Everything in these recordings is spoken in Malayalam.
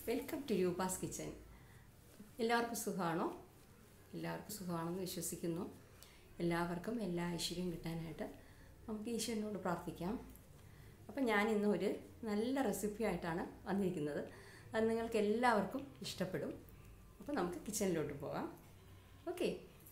വെൽക്കം ടു രൂപാസ് കിച്ചൻ എല്ലാവർക്കും സുഖമാണോ എല്ലാവർക്കും സുഖമാണെന്ന് വിശ്വസിക്കുന്നു എല്ലാവർക്കും എല്ലാ ഐശ്വര്യം കിട്ടാനായിട്ട് നമുക്ക് ഈശ്വരനോട് പ്രാർത്ഥിക്കാം അപ്പം ഞാൻ ഇന്ന് ഒരു നല്ല റെസിപ്പി ആയിട്ടാണ് വന്നിരിക്കുന്നത് അത് നിങ്ങൾക്ക് എല്ലാവർക്കും ഇഷ്ടപ്പെടും അപ്പോൾ നമുക്ക് കിച്ചണിലോട്ട് പോകാം ഓക്കെ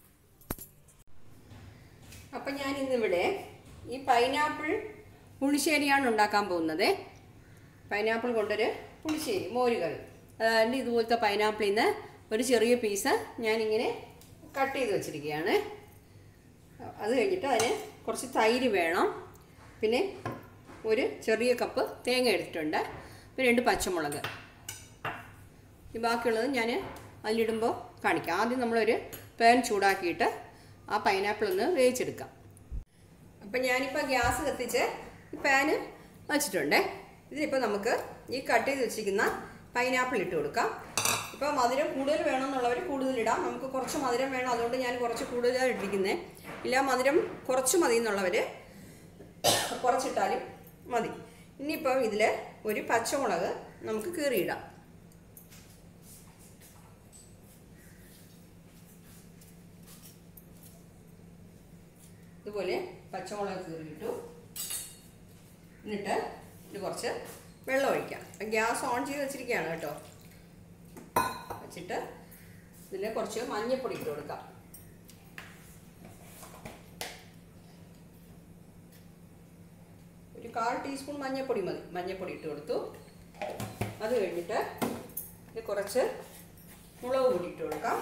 അപ്പം ഞാൻ ഇന്നിവിടെ ഈ പൈനാപ്പിൾ പുളിശ്ശേരിയാണ് ഉണ്ടാക്കാൻ പോകുന്നത് പൈനാപ്പിൾ കൊണ്ടൊരു പുളിശ്ശേരി മോരുകറി അതായത് ഇതുപോലത്തെ പൈനാപ്പിളിൽ നിന്ന് ഒരു ചെറിയ പീസ് ഞാനിങ്ങനെ കട്ട് ചെയ്ത് വെച്ചിരിക്കുകയാണ് അത് കഴിഞ്ഞിട്ട് അതിന് കുറച്ച് തൈര് വേണം പിന്നെ ഒരു ചെറിയ കപ്പ് തേങ്ങ എടുത്തിട്ടുണ്ട് പിന്നെ രണ്ട് പച്ചമുളക് ഈ ബാക്കിയുള്ളത് ഞാൻ അതിലിടുമ്പോൾ കാണിക്കാം ആദ്യം നമ്മളൊരു പാൻ ചൂടാക്കിയിട്ട് ആ പൈനാപ്പിൾ ഒന്ന് വേവിച്ചെടുക്കാം അപ്പം ഞാനിപ്പോൾ ഗ്യാസ് കത്തിച്ച് ഈ പാന് വച്ചിട്ടുണ്ട് ഇതിലിപ്പോൾ നമുക്ക് ഈ കട്ട് ചെയ്ത് വെച്ചിരിക്കുന്ന പൈനാപ്പിൾ ഇട്ട് കൊടുക്കാം ഇപ്പോൾ മധുരം കൂടുതൽ വേണമെന്നുള്ളവർ കൂടുതലിടാം നമുക്ക് കുറച്ച് മധുരം വേണം അതുകൊണ്ട് ഞാൻ കുറച്ച് കൂടുതലാണ് ഇട്ടിരിക്കുന്നത് ഇല്ല മധുരം കുറച്ച് മതി എന്നുള്ളവർ കുറച്ചിട്ടാലും മതി ഇനിയിപ്പം ഇതിൽ ഒരു പച്ചമുളക് നമുക്ക് കീറിയിടാം ഇതുപോലെ പച്ചമുളക് കീറിയിട്ടു എന്നിട്ട് ഇത് കുറച്ച് വെള്ളം ഒഴിക്കാം ഗ്യാസ് ഓൺ ചെയ്ത് വെച്ചിരിക്കുകയാണ് കേട്ടോ വെച്ചിട്ട് ഇതിൽ കുറച്ച് മഞ്ഞൾപ്പൊടി ഇട്ട് കൊടുക്കാം ഒരു കാൽ ടീസ്പൂൺ മഞ്ഞൾപ്പൊടി മതി മഞ്ഞൾപ്പൊടി ഇട്ട് കൊടുത്തു അത് കഴിഞ്ഞിട്ട് ഇത് കുറച്ച് മുളക് പൊടി ഇട്ട് കൊടുക്കാം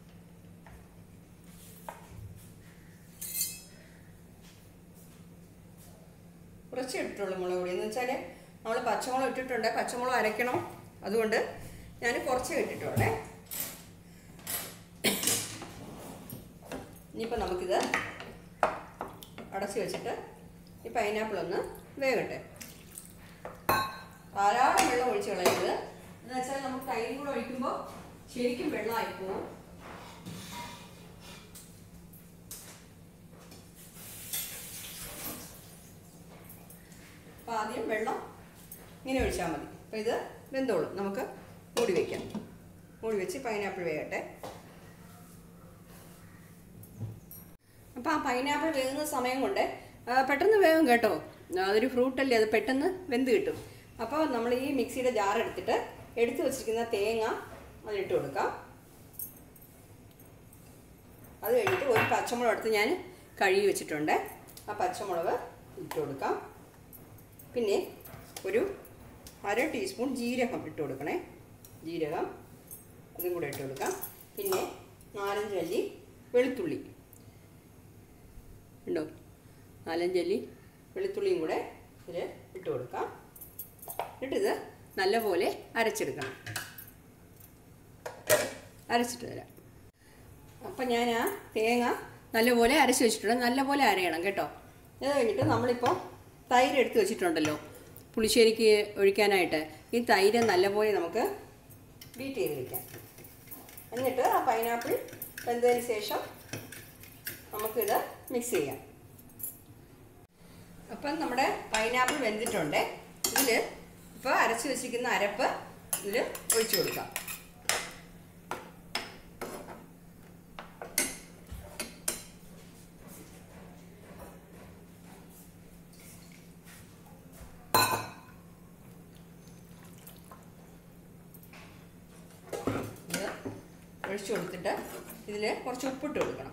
കുറച്ച് ഇട്ടിട്ടുള്ളൂ മുളക് പൊടി എന്ന് വെച്ചാൽ നമ്മൾ പച്ചമുളക് ഇട്ടിട്ടുണ്ട് പച്ചമുളക് അരയ്ക്കണം അതുകൊണ്ട് ഞാൻ കുറച്ച് ഇട്ടിട്ടുള്ളേ ഇനിയിപ്പോൾ നമുക്കിത് അടച്ച് വെച്ചിട്ട് ഈ പൈനാപ്പിൾ ഒന്ന് വേകട്ടെ ധാരാളം വെള്ളം ഒഴിച്ച് കളയരുത് എന്ന് വെച്ചാൽ നമുക്ക് തൈരും കൂടെ ഒഴിക്കുമ്പോൾ ശരിക്കും വെള്ളമായി പോകും അപ്പോൾ ആദ്യം വെള്ളം ഇങ്ങനെ ഒഴിച്ചാൽ മതി അപ്പോൾ ഇത് വെന്തോളും നമുക്ക് മൂടി വയ്ക്കാം മൂടി വെച്ച് പൈനാപ്പിൾ വേകട്ടെ അപ്പോൾ ആ പൈനാപ്പിൾ വേകുന്ന സമയം കൊണ്ട് പെട്ടെന്ന് വേകും കേട്ടോ അതൊരു ഫ്രൂട്ടല്ലേ അത് പെട്ടെന്ന് വെന്ത് കിട്ടും അപ്പോൾ നമ്മൾ ഈ മിക്സിയുടെ ജാർ എടുത്തിട്ട് എടുത്തു വച്ചിരിക്കുന്ന തേങ്ങ അതിലിട്ട് കൊടുക്കാം അത് കഴിഞ്ഞിട്ട് ഒരു പച്ചമുളക് എടുത്ത് ഞാൻ കഴുകി വെച്ചിട്ടുണ്ട് ആ പച്ചമുളക് ഇട്ട് കൊടുക്കാം പിന്നെ ഒരു അര ടീസ്പൂൺ ജീരകം ഇട്ട് കൊടുക്കണേ ജീരകം അതും കൂടെ ഇട്ട് കൊടുക്കാം പിന്നെ നാലഞ്ച് അല്ലി വെളുത്തുള്ളി ഉണ്ടോ നാലഞ്ചല്ലി വെളുത്തുള്ളിയും കൂടെ ഇതിൽ ഇട്ട് കൊടുക്കാം എന്നിട്ടിത് നല്ലപോലെ അരച്ചെടുക്കണം അരച്ചിട്ട് തരാം അപ്പം ഞാൻ ആ തേങ്ങ നല്ലപോലെ അരച്ച് വെച്ചിട്ടുണ്ട് നല്ലപോലെ അരയണം കേട്ടോ ഇത് കഴിഞ്ഞിട്ട് നമ്മളിപ്പോൾ തൈര് എടുത്ത് വെച്ചിട്ടുണ്ടല്ലോ പുളിശ്ശേരിക്ക് ഒഴിക്കാനായിട്ട് ഈ തൈര് നല്ലപോലെ നമുക്ക് ബീറ്റ് ചെയ്ത് വെക്കാം എന്നിട്ട് ആ പൈനാപ്പിൾ വെന്തതിന് ശേഷം നമുക്കിത് മിക്സ് ചെയ്യാം അപ്പം നമ്മുടെ പൈനാപ്പിൾ വെന്തിട്ടുണ്ട് ഇതിൽ ഇപ്പോൾ അരച്ച് വെച്ചിരിക്കുന്ന അരപ്പ് ഇതിൽ ഒഴിച്ചു കൊടുക്കാം ഇത് ഒഴിച്ചു കൊടുത്തിട്ട് ഇതിൽ കുറച്ച് ഉപ്പിട്ട് കൊടുക്കണം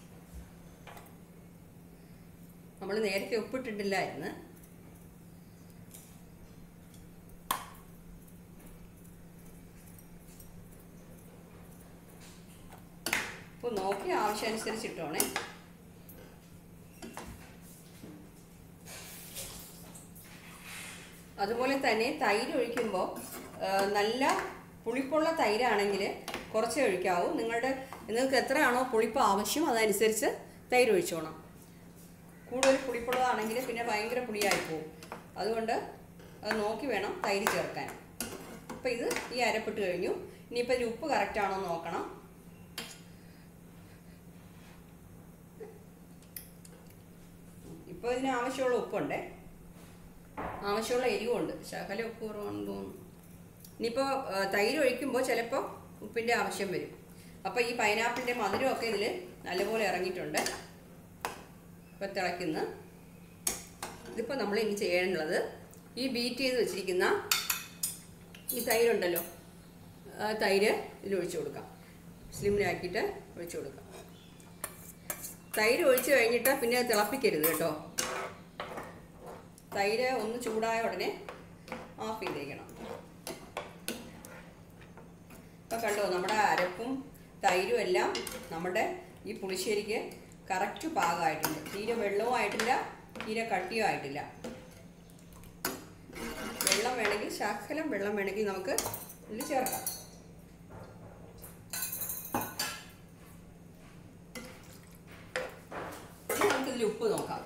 നമ്മൾ നേരത്തെ ഉപ്പിട്ടിട്ടില്ലായിരുന്നു അപ്പോൾ നോക്കി ആവശ്യമനുസരിച്ച് ഇട്ടോണേ അതുപോലെ തന്നെ തൈര് ഒഴിക്കുമ്പോൾ നല്ല പുളിപ്പുള്ള തൈരാണെങ്കിൽ കുറച്ചേ ഒഴിക്കാവൂ നിങ്ങളുടെ നിങ്ങൾക്ക് എത്രയാണോ പുളിപ്പ് ആവശ്യം അതനുസരിച്ച് തൈര് ഒഴിച്ചോണം കൂടുതൽ പുളിപ്പുള്ളതാണെങ്കിൽ പിന്നെ ഭയങ്കര പുളിയായി പോകും അതുകൊണ്ട് അത് നോക്കി വേണം തൈര് ചേർക്കാൻ അപ്പോൾ ഇത് ഈ അരപ്പിട്ട് കഴിഞ്ഞു ഇനിയിപ്പോൾ ഇതിൽ ഉപ്പ് കറക്റ്റ് ആണോ നോക്കണം ഇപ്പോൾ ഇതിന് ആവശ്യമുള്ള ഉപ്പുണ്ടേ ആവശ്യമുള്ള എരിവുണ്ട് ശകല ഉപ്പ് കുറവാണെന്ന് തോന്നുന്നു ഇനിയിപ്പോൾ തൈര് ഒഴിക്കുമ്പോൾ ചിലപ്പോൾ ഉപ്പിൻ്റെ ആവശ്യം വരും അപ്പോൾ ഈ പൈനാപ്പിളിൻ്റെ മധുരമൊക്കെ ഇതിൽ നല്ലപോലെ ഇറങ്ങിയിട്ടുണ്ട് ഇപ്പോൾ തിളയ്ക്കുന്ന ഇതിപ്പോൾ നമ്മൾ ഇനി ചെയ്യാനുള്ളത് ഈ ബീറ്റ് ചെയ്ത് വെച്ചിരിക്കുന്ന ഈ തൈരുണ്ടല്ലോ ആ തൈര് ഇതിൽ ഒഴിച്ചു കൊടുക്കാം സ്ലിമിലാക്കിയിട്ട് ഒഴിച്ചു കൊടുക്കാം തൈര് ഒഴിച്ച് കഴിഞ്ഞിട്ട് പിന്നെ അത് തിളപ്പിക്കരുത് കേട്ടോ തൈര് ഒന്ന് ചൂടായ ഉടനെ ഓഫ് ചെയ്തേക്കണം ഇപ്പം കണ്ടോ നമ്മുടെ അരപ്പും തൈരും എല്ലാം നമ്മുടെ ഈ പുളിശ്ശേരിക്ക് കറക്റ്റ് പാകമായിട്ടുണ്ട് തീരെ വെള്ളവും ആയിട്ടില്ല തീരെ കട്ടിയും ആയിട്ടില്ല വെള്ളം വേണമെങ്കിൽ ശകലം വെള്ളം വേണമെങ്കിൽ നമുക്ക് ഇതിൽ ചേർക്കാം ഇനി നമുക്കിതിൽ ഉപ്പ് നോക്കാം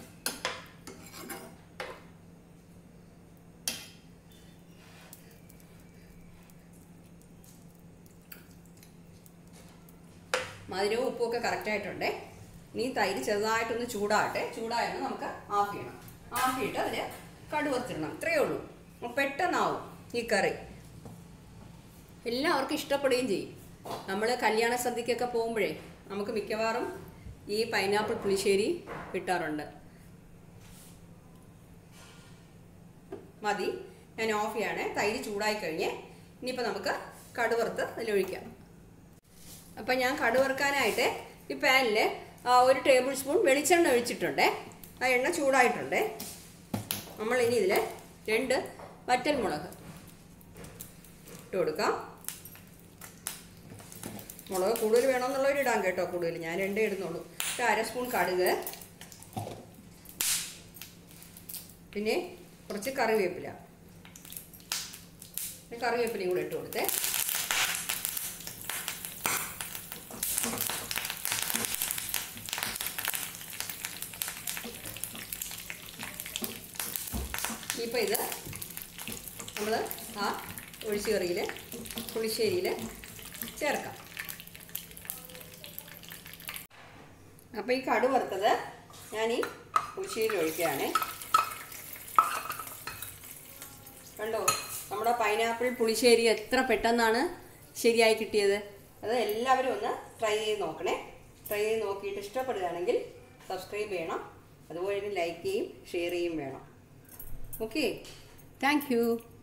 മധുരവും ഉപ്പും ഒക്കെ കറക്റ്റായിട്ടുണ്ടേ ഇനി തൈര് ചെറുതായിട്ടൊന്ന് ചൂടാകട്ടെ ചൂടായെന്ന് നമുക്ക് ആഫ് ചെയ്യണം ആഫ് ചെയ്തിട്ട് അതിൽ കടുവത്തിടണം ഇത്രയേ ഉള്ളൂ അപ്പോൾ പെട്ടെന്നാവും ഈ കറി എല്ലാവർക്കും ഇഷ്ടപ്പെടുകയും ചെയ്യും നമ്മൾ കല്യാണ സദ്യക്കൊക്കെ പോകുമ്പോഴേ നമുക്ക് മിക്കവാറും ഈ പൈനാപ്പിൾ പുളിശ്ശേരി കിട്ടാറുണ്ട് മതി ഞാൻ ഓഫ് ചെയ്യാണ് തൈര് ചൂടായി കഴിഞ്ഞ് ഇനിയിപ്പോൾ നമുക്ക് കടുവറുത്ത് അതിലൊഴിക്കാം അപ്പം ഞാൻ കടുവറുക്കാനായിട്ട് ഈ പാനിൽ ഒരു ടേബിൾ സ്പൂൺ വെളിച്ചെണ്ണ ഒഴിച്ചിട്ടുണ്ട് ആ എണ്ണ ചൂടായിട്ടുണ്ട് നമ്മൾ ഇനി ഇതിൽ രണ്ട് വറ്റൽ മുളക് ഇട്ട് കൊടുക്കാം മുളക് കൂടുതൽ വേണമെന്നുള്ളവർ ഇടാൻ കേട്ടോ കൂടുതൽ ഞാൻ രണ്ടേ ഇടുന്നുള്ളൂ ഒരു അര സ്പൂൺ കടുക് പിന്നെ കുറച്ച് കറിവേപ്പില പിന്നെ കറിവേപ്പിലയും കൂടെ ഇട്ട് കൊടുത്തേ ഇനിയിപ്പോൾ ഇത് നമ്മൾ ആ ഒഴിച്ചുകറിയിൽ പുളിശ്ശേരിയിൽ ചേർക്കാം അപ്പോൾ ഈ കടു വറുത്തത് ഞാൻ ഈ പുളിശ്ശേരിയിൽ ഒഴിക്കുകയാണ് കണ്ടോ നമ്മുടെ പൈനാപ്പിൾ പുളിശ്ശേരി എത്ര പെട്ടെന്നാണ് ശരിയായി കിട്ടിയത് അത് എല്ലാവരും ഒന്ന് ട്രൈ ചെയ്ത് നോക്കണേ ട്രൈ ചെയ്ത് നോക്കിയിട്ട് ഇഷ്ടപ്പെടുകയാണെങ്കിൽ സബ്സ്ക്രൈബ് ചെയ്യണം അതുപോലെ തന്നെ ലൈക്ക് ചെയ്യും ഷെയർ ചെയ്യും വേണം ഓക്കെ താങ്ക് യു